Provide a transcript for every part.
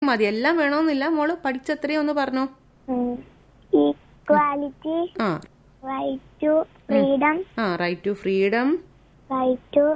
മതി എല്ലാം വേണമെന്നില്ല മോള് പഠിച്ചത്രയും ഒന്ന് പറഞ്ഞോ equality ah right to freedom ah right to freedom right to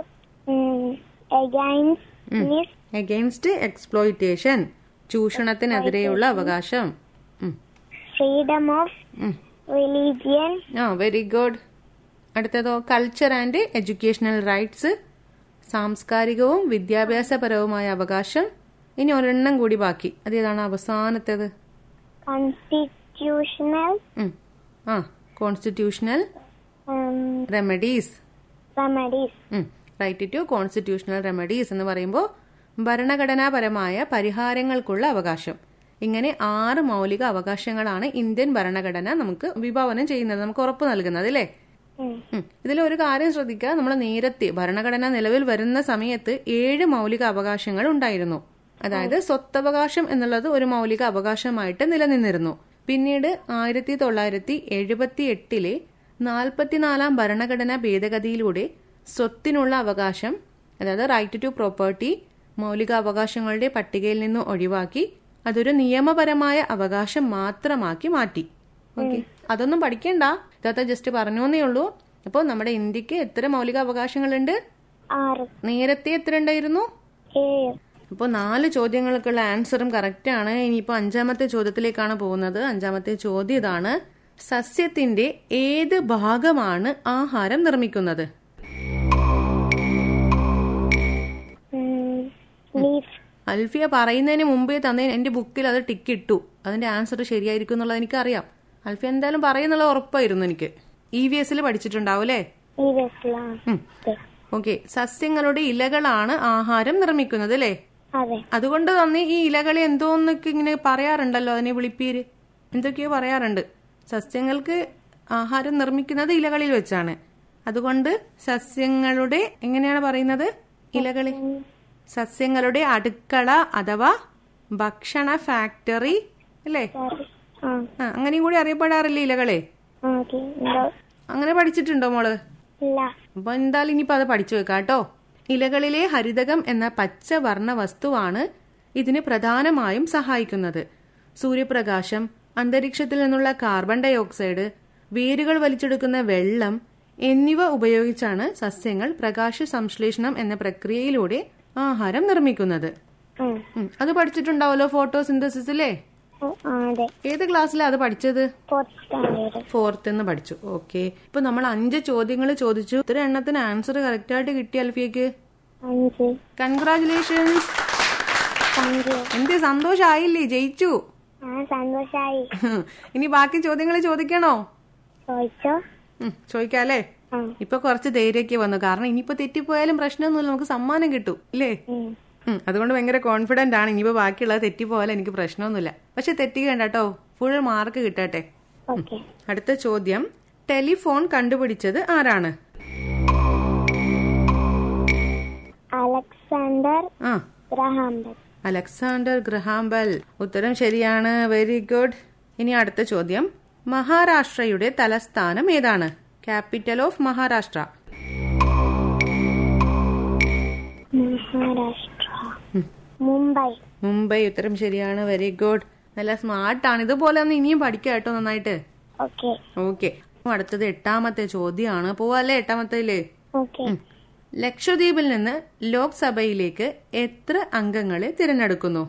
against against exploitation ചൂഷണത്തിനെതിരെയുള്ള അവകാശം ഉം. Freedom of um. Religion ah very good അടുത്തതോ കൾച്ചർ ആൻഡ് എഡ്യൂക്കേഷണൽ റൈറ്റ്സ് സാംസ്കാരികവും വിദ്യാഭ്യാസപരവുമായ അവകാശം ഇനി ഒരെണ്ണം കൂടി ബാക്കി അതേതാണ് അവസാനത്തേത് constitutional um. Ah constitutional remedies remedies right to constitutional remedies എന്ന് പറയുമ്പോൾ ഭരണഘടനാപരമായ പരിഹാരങ്ങൾക്കുള്ള അവകാശം ഇങ്ങനെ ആറ് മൗലിക അവകാശങ്ങളാണ് ഇന്ത്യൻ ഭരണഘടന നമുക്ക് വിഭാവനം ചെയ്യുന്നത് നമുക്ക് ഉറപ്പ് നൽകുന്നത് അല്ലേ ഇതിൽ ഒരു കാര്യം ശ്രദ്ധിക്കുക നമ്മൾ നേരത്തെ ഭരണഘടന നിലവിൽ വരുന്ന സമയത്ത് ഏഴ് മൗലിക അവകാശങ്ങൾ ഉണ്ടായിരുന്നു അതായത് സ്വത്തവകാശം എന്നുള്ളത് ഒരു മൗലിക അവകാശമായിട്ട് നിലനിന്നിരുന്നു പിന്നീട് ആയിരത്തി തൊള്ളായിരത്തി എഴുപത്തി എട്ടിലെ നാൽപ്പത്തിനാലാം ഭരണഘടനാ ഭേദഗതിയിലൂടെ സ്വത്തിനുള്ള അവകാശം അതായത് റൈറ്റ് ടു പ്രോപ്പർട്ടി മൗലിക അവകാശങ്ങളുടെ പട്ടികയിൽ നിന്ന് ഒഴിവാക്കി അതൊരു നിയമപരമായ അവകാശം മാത്രമാക്കി മാറ്റി ഓക്കെ അതൊന്നും പഠിക്കണ്ട ഇതാത്ത ജസ്റ്റ് പറഞ്ഞോന്നേ ഉള്ളൂ അപ്പോൾ നമ്മുടെ ഇന്ത്യക്ക് എത്ര മൗലിക അവകാശങ്ങളുണ്ട് ആറ് നേരത്തെ എത്ര ഉണ്ടായിരുന്നു ഏഴ് അപ്പോൾ നാല് ചോദ്യങ്ങൾക്കുള്ള ആൻസറും കറക്റ്റ് ആണ് ഇനിയിപ്പോൾ അഞ്ചാമത്തെ ചോദ്യത്തിലേക്കാണ് പോകുന്നത് അഞ്ചാമത്തെ ചോദ്യം ഇതാണ് സസ്യത്തിന്റെ ഏത് ഭാഗമാണ് ആഹാരം നിർമ്മിക്കുന്നത് ലീഫ് അൽഫിയ പറയുന്നതിന് മുമ്പേ തന്നെ എന്റെ ബുക്കിൽ അത് ടിക്ക് ഇട്ടു അതിന്റെ ആൻസർ ശരിയായിരിക്കും എന്നുള്ളത് എനിക്കറിയാം അൽഫിയ എന്തായാലും പറയുന്നുള്ള ഉറപ്പായിരുന്നു എനിക്ക് ഇ വി എസിൽ പഠിച്ചിട്ടുണ്ടാവും അല്ലേ ഈ വെസ്ലാണ് ഓക്കെ സസ്യങ്ങളുടെ ഇലകളാണ് ആഹാരം നിർമ്മിക്കുന്നത് അല്ലേ അതെ അതുകൊണ്ട് തന്നെ ഈ ഇലകളെ എന്തോന്നൊക്കെ ഇങ്ങനെ പറയാറുണ്ടല്ലോ അതിനെ വിളിപ്പീര് എന്തൊക്കെയോ പറയാറുണ്ട് സസ്യങ്ങൾക്ക് ആഹാരം നിർമ്മിക്കുന്നത് ഇലകളിൽ വെച്ചാണ് അതുകൊണ്ട് സസ്യങ്ങളുടെ എങ്ങനെയാണ് പറയുന്നത് ഇലകളെ സസ്യങ്ങളുടെ അടുക്കള അഥവാ ഭക്ഷണ ഫാക്ടറി അല്ലേ സോറി ആ ആ അങ്ങനെയും കൂടി അറിയപ്പെടാറില്ലേ ഇലകളെ ഓക്കെ ഉണ്ടോ അങ്ങനെ പഠിച്ചിട്ടുണ്ടോ മോള് ഇല്ല അപ്പൊ എന്തായാലും ഇനിയിപ്പോ അത് പഠിച്ചു വെക്കാം കേട്ടോ ഇലകളിലെ ഹരിതകം എന്ന പച്ച വർണ്ണ വസ്തുവാണ് ഇതിന് പ്രധാനമായും സഹായിക്കുന്നത് സൂര്യപ്രകാശം അന്തരീക്ഷത്തിൽ നിന്നുള്ള കാർബൺ ഡൈ ഓക്സൈഡ് വേരുകൾ വലിച്ചെടുക്കുന്ന വെള്ളം എന്നിവ ഉപയോഗിച്ചാണ് സസ്യങ്ങൾ പ്രകാശ സംശ്ലേഷണം എന്ന പ്രക്രിയയിലൂടെ ആഹാരം നിർമ്മിക്കുന്നത് ഉം. ഉം, അത് പഠിച്ചിട്ടുണ്ടാവല്ലോ ഫോട്ടോസിന്തസിസ് അല്ലേ ഓ, ആ, അതെ ഏത് ക്ലാസ്സിലാ അത് പഠിച്ചത് ഫോർത്ത് സ്റ്റാൻഡേർഡ് ഫോർത്ത് എന്ന് പഠിച്ചു ഓക്കെ ഇപ്പൊ നമ്മൾ അഞ്ച് ചോദ്യങ്ങൾ ചോദിച്ചു ഇത്ര എണ്ണത്തിന് ആൻസർ കറക്റ്റ് ആയിട്ട് കിട്ടി അൽഫിയക്ക് അഞ്ച് കൺഗ്രാചുലേഷൻസ് താങ്ക് യു എന്ത് സന്തോഷായില്ലേ ജയിച്ചു ആ സന്തോഷായി ഇനി ബാക്കി ചോദ്യങ്ങൾ ചോദിക്കണോ ചോദിച്ചോ ഉം, ചോദിക്കാല്ലേ ആ ഇപ്പൊ കുറച്ച് ധൈര്യമൊക്കെ വന്നു കാരണം ഇനിയിപ്പോ തെറ്റിപ്പോയാലും പ്രശ്നമൊന്നുമില്ല നമുക്ക് സമ്മാനം കിട്ടും ഇല്ലേ ഉം. ഉം, അതുകൊണ്ട് ഭയങ്കര കോൺഫിഡന്റ് ആണ് ഇനിയിപ്പോ ബാക്കിയുള്ളത് തെറ്റിപ്പോയാലും എനിക്ക് പ്രശ്നമൊന്നുമില്ല പക്ഷെ തെറ്റിക്കണ്ട കേട്ടോ ഫുൾ മാർക്ക് കിട്ടട്ടെ ഓക്കെ അടുത്ത ചോദ്യം ടെലിഫോൺ കണ്ടുപിടിച്ചത് ആരാണ് അലക്സാണ്ടർ ആ ഗ്രഹാംബൽ അലക്സാണ്ടർ ഗ്രഹാംബൽ ഉത്തരം ശരിയാണ് വെരി ഗുഡ് ഇനി അടുത്ത ചോദ്യം മഹാരാഷ്ട്രയുടെ തലസ്ഥാനം ഏതാണ് ക്യാപിറ്റൽ ഓഫ് മഹാരാഷ്ട്ര മഹാരാഷ്ട്ര മുംബൈ മുംബൈ ഉത്തരം ശരിയാണ് വെരി ഗുഡ് നല്ല സ്മാർട്ടാണ് ഇതുപോലെ ഒന്ന് ഇനിയും പഠിക്കാം കേട്ടോ നന്നായിട്ട് ഓക്കെ ഓക്കെ അടുത്തത് എട്ടാമത്തെ ചോദ്യമാണ് പോവാല്ലേ എട്ടാമത്തേല് ഓക്കെ ലക്ഷദ്വീപിൽ നിന്ന് ലോക്സഭയിലേക്ക് എത്ര അംഗങ്ങളെ തിരഞ്ഞെടുക്കുന്നു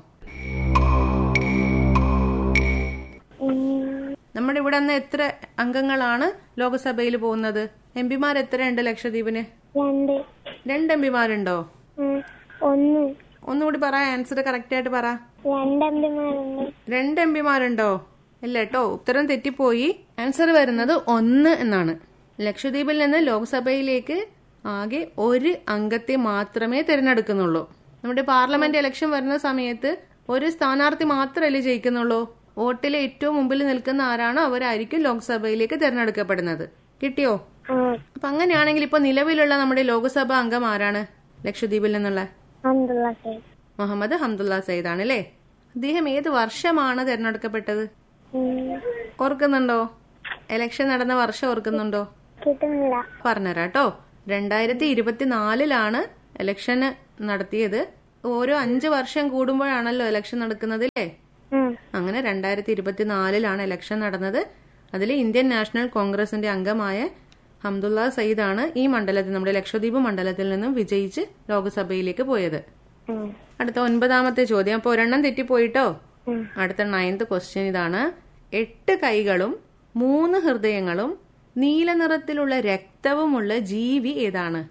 നമ്മുടെ ഇവിടെ നിന്ന് എത്ര അംഗങ്ങളാണ് ലോക്സഭയിൽ പോകുന്നത് എം പിമാർ എത്രയുണ്ട് ലക്ഷദ്വീപിന് രണ്ട് രണ്ട് എം പിമാരുണ്ടോ ഉം, ഒന്ന് ഒന്നുകൂടി പറ ആൻസർ കറക്റ്റ് ആയിട്ട് പറ രണ്ട് എംപിമാരുണ്ട് രണ്ട് എം പിമാരുണ്ടോ ഇല്ല കേട്ടോ ഉത്തരം തെറ്റിപ്പോയി ആൻസർ വരുന്നത് ഒന്ന് എന്നാണ് ലക്ഷദ്വീപിൽ നിന്ന് ലോക്സഭയിലേക്ക് ആകെ ഒരു അംഗത്തെ മാത്രമേ തിരഞ്ഞെടുക്കുന്നുള്ളൂ നമ്മുടെ പാർലമെന്റ് ഇലക്ഷൻ വരുന്ന സമയത്ത് ഒരു സ്ഥാനാർത്ഥി മാത്രമല്ലേ ജയിക്കുന്നുള്ളൂ വോട്ടിലെ ഏറ്റവും മുമ്പിൽ നിൽക്കുന്ന ആരാണോ അവരായിരിക്കും ലോക്സഭയിലേക്ക് തിരഞ്ഞെടുക്കപ്പെടുന്നത് കിട്ടിയോ ആ അപ്പൊ അങ്ങനെയാണെങ്കിൽ ഇപ്പൊ നിലവിലുള്ള നമ്മുടെ ലോക്സഭാ അംഗം ആരാണ് ലക്ഷദ്വീപിൽ നിന്നുള്ള അബ്ദുള്ള സൈഡ് മുഹമ്മദ് ഹംദുള്ള സയ്യിദ് ആണ് അല്ലേ അദ്ദേഹം ഏത് വർഷമാണ് തിരഞ്ഞെടുക്കപ്പെട്ടത് ഓർക്കുന്നുണ്ടോ ഇലക്ഷൻ നടന്ന വർഷം ഓർക്കുന്നുണ്ടോ കിട്ടുന്നില്ല പറഞ്ഞുതരാം കേട്ടോ രണ്ടായിരത്തി ഇരുപത്തിനാലിലാണ് ഇലക്ഷന് നടത്തിയത് ഓരോ അഞ്ച് വർഷം കൂടുമ്പോഴാണല്ലോ ഇലക്ഷൻ നടക്കുന്നത് അല്ലേ ഉം. അങ്ങനെ രണ്ടായിരത്തി ഇരുപത്തിനാലിലാണ് ഇലക്ഷൻ നടന്നത് അതിൽ ഇന്ത്യൻ നാഷണൽ കോൺഗ്രസിന്റെ അംഗമായ ഹംദുള്ള സയ്യിദാണ് ഈ മണ്ഡലത്തിൽ നമ്മുടെ ലക്ഷദ്വീപ് മണ്ഡലത്തിൽ നിന്നും വിജയിച്ച് ലോക്സഭയിലേക്ക് പോയത് ഉം. അടുത്ത ഒൻപതാമത്തെ ചോദ്യം അപ്പൊ ഒരെണ്ണം തെറ്റിപ്പോയിട്ടോ ഉം. അടുത്ത നയൻത് ക്വസ്റ്റ്യൻ ഇതാണ് എട്ട് കൈകളും മൂന്ന് ഹൃദയങ്ങളും നീല നിറത്തിലുള്ള രക്തവുമുള്ള ജീവി ഏതാണ്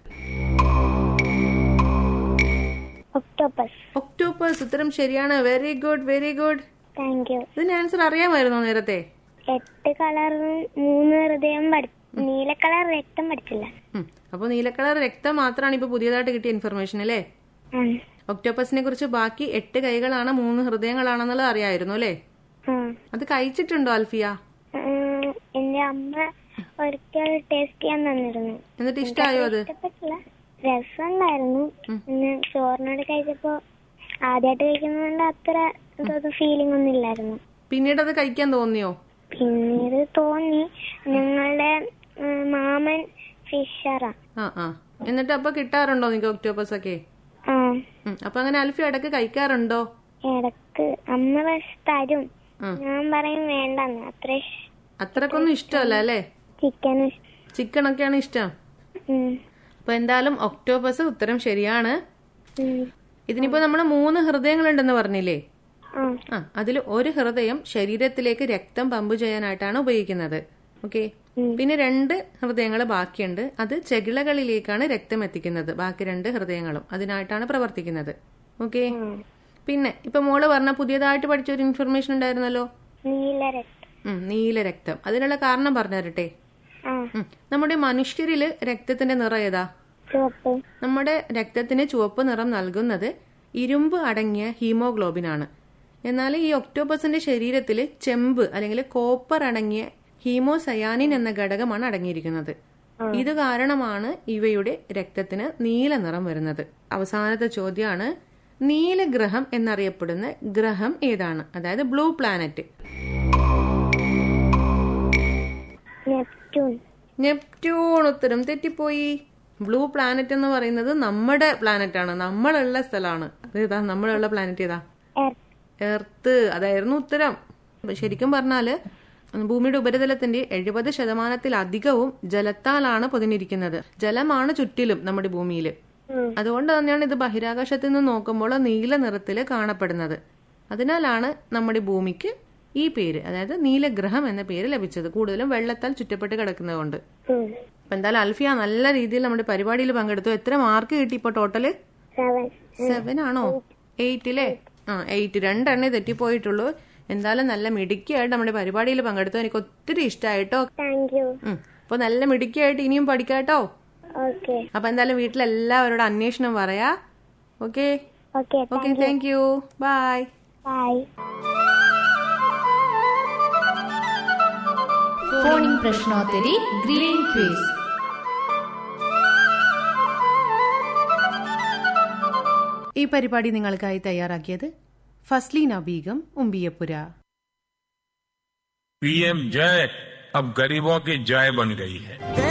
ഒക്ടോപ്പസ് ഒക്ടോപ്പസ് ഉത്തരം ശരിയാണ് very good very good thank you ഇതിന് ആൻസർ അറിയാമായിരുന്നോ നേരത്തെ എട്ട് കളറും മൂന്ന് ഹൃദയം പഠി നീല കളർ രക്തം പഠിച്ചില്ല ഉം. അപ്പൊ നീലക്കളർ രക്തം മാത്രമാണ് ഇപ്പൊ പുതിയതായിട്ട് കിട്ടിയ ഇൻഫർമേഷൻ അല്ലേ ഉം. ഒക്ടോപ്പസിനെ കുറിച്ച് ബാക്കി എട്ട് കൈകളാണ് മൂന്ന് ഹൃദയങ്ങളാണെന്നുള്ളത് അറിയായിരുന്നു അല്ലേ ഉം. അത് കഴിച്ചിട്ടുണ്ടോ അൽഫിയ ഉം. എന്റെ അമ്മ ഒരിക്കൽ ടേസ്റ്റ് ചെയ്യാൻ തന്നിരുന്നു എന്നിട്ട് ഇഷ്ടമായോ അത് ഇഷ്ടപ്പെട്ടില്ല രസമുണ്ടായിരുന്നു പിന്നെ ചോറിനോട് കഴിച്ചപ്പോ ആദ്യമായിട്ട് കഴിക്കുന്നതുകൊണ്ട് അത്ര ഫീലിംഗ് ഒന്നും ഇല്ലായിരുന്നു പിന്നീട് അത് കഴിക്കാൻ തോന്നിയോ പിന്നീട് തോന്നി ഞങ്ങളുടെ ഉം, മാമൻ ഫിഷറാ ആ ആ എന്നിട്ട് അപ്പൊ കിട്ടാറുണ്ടോ നിങ്ങൾക്ക് ഒക്ടോപ്പസ് ഒക്കെ ആ ഉം. അപ്പൊ അങ്ങനെ അൽഫി ഇടക്ക് കഴിക്കാറുണ്ടോ ഇടക്ക് അമ്മ പക്ഷെ തരും ആ. ഞാൻ പറയും വേണ്ടെന്ന് അത്ര അത്രക്കൊന്നും ഇഷ്ടമല്ല അല്ലേ ചിക്കൻ ചിക്കൻ ഒക്കെയാണ് ഇഷ്ടം അപ്പൊ എന്തായാലും ഒക്ടോപ്പസ് ഉത്തരം ശരിയാണ് ഇതിനിപ്പോ നമ്മൾ മൂന്ന് ഹൃദയങ്ങളുണ്ടെന്ന് പറഞ്ഞില്ലേ ആ ആ അതിൽ ഒരു ഹൃദയം ശരീരത്തിലേക്ക് രക്തം പമ്പ് ചെയ്യാനായിട്ടാണ് ഉപയോഗിക്കുന്നത് ഓക്കെ പിന്നെ രണ്ട് ഹൃദയങ്ങൾ ബാക്കിയുണ്ട് അത് ചെകിളകളിലേക്കാണ് രക്തം എത്തിക്കുന്നത് ബാക്കി രണ്ട് ഹൃദയങ്ങളും അതിനായിട്ടാണ് പ്രവർത്തിക്കുന്നത് ഓക്കെ പിന്നെ ഇപ്പൊ മോള് പറഞ്ഞ പുതിയതായിട്ട് പഠിച്ച ഒരു ഇൻഫർമേഷൻ ഉണ്ടായിരുന്നല്ലോ നീല രക്തം ഉം, നീല രക്തം അതിനുള്ള കാരണം പറഞ്ഞു തരട്ടെ ആ ഉം, നമ്മുടെ മനുഷ്യരില് രക്തത്തിന്റെ നിറം ഏതാ ചുവപ്പ് നമ്മുടെ രക്തത്തിന് ചുവപ്പ് നിറം നൽകുന്നത് ഇരുമ്പ് അടങ്ങിയ ഹീമോഗ്ലോബിൻ ആണ് എന്നാൽ ഈ ഒക്ടോബസിന്റെ ശരീരത്തിൽ ചെമ്പ് അല്ലെങ്കിൽ കോപ്പർ അടങ്ങിയ ഹീമോസയാനിൻ എന്ന ഘടകമാണ് അടങ്ങിയിരിക്കുന്നത് ഇത് കാരണമാണ് ഇവയുടെ രക്തത്തിന് നീല നിറം വരുന്നത് അവസാനത്തെ ചോദ്യമാണ് നീലഗ്രഹം എന്നറിയപ്പെടുന്ന ഗ്രഹം ഏതാണ് അതായത് ബ്ലൂ പ്ലാനറ്റ് നെപ്റ്റ്യൂൺ നെപ്റ്റ്യൂൺ ഉത്തരം തെറ്റിപ്പോയി ബ്ലൂ പ്ലാനറ്റ് എന്ന് പറയുന്നത് നമ്മുടെ പ്ലാനറ്റ് ആണ് നമ്മളുള്ള സ്ഥലമാണ് അതേതാ നമ്മളുള്ള പ്ലാനറ്റ് ഏതാ എർത്ത് എർത്ത് അതായിരുന്നു ഉത്തരം ശരിക്കും പറഞ്ഞാല് ഭൂമിയുടെ ഉപരിതലത്തിന്റെ എഴുപത് ശതമാനത്തിലധികവും ജലത്താലാണ് പൊതിഞ്ഞിരിക്കുന്നത് ജലമാണ് ചുറ്റിലും നമ്മുടെ ഭൂമിയിൽ അതുകൊണ്ട് തന്നെയാണ് ഇത് ബഹിരാകാശത്ത് നിന്ന് നോക്കുമ്പോൾ നീല നിറത്തിൽ കാണപ്പെടുന്നത് അതിനാലാണ് നമ്മുടെ ഭൂമിക്ക് ഈ പേര് അതായത് നീലഗ്രഹം എന്ന പേര് ലഭിച്ചത് കൂടുതലും വെള്ളത്താൽ ചുറ്റപ്പെട്ട് കിടക്കുന്നതുകൊണ്ട് അപ്പൊ എന്തായാലും അൽഫിയ നല്ല രീതിയിൽ നമ്മുടെ പരിപാടിയിൽ പങ്കെടുത്തു എത്ര മാർക്ക് കിട്ടി ഇപ്പൊ ടോട്ടല് സെവൻ സെവൻ ആണോ എയ്റ്റില്ലേ ആ എയ്റ്റ് രണ്ടെണ്ണേ തെറ്റിപ്പോയിട്ടുള്ളൂ എന്തായാലും നല്ല മിടുക്കിയായിട്ട് നമ്മുടെ പരിപാടിയിൽ പങ്കെടുത്തു എനിക്ക് ഒത്തിരി ഇഷ്ടമായിട്ടോ താങ്ക് യു ഉം. അപ്പൊ നല്ല മിടുക്കിയായിട്ട് ഇനിയും പഠിക്കാട്ടോ ഓക്കെ അപ്പൊ എന്തായാലും വീട്ടിലെല്ലാവരോടും അന്വേഷണം പറയാ okay okay okay thank you bye bye phoning പ്രശ്നോത്തരി ഗ്രീൻ ക്വിസ് ഈ പരിപാടി നിങ്ങൾക്കായി തയ്യാറാക്കിയത് ഫസ്ലീന ബീഗം ഉമ്പിയപ്പുര पीएम जय अब गरीबों की जय बन गई है देश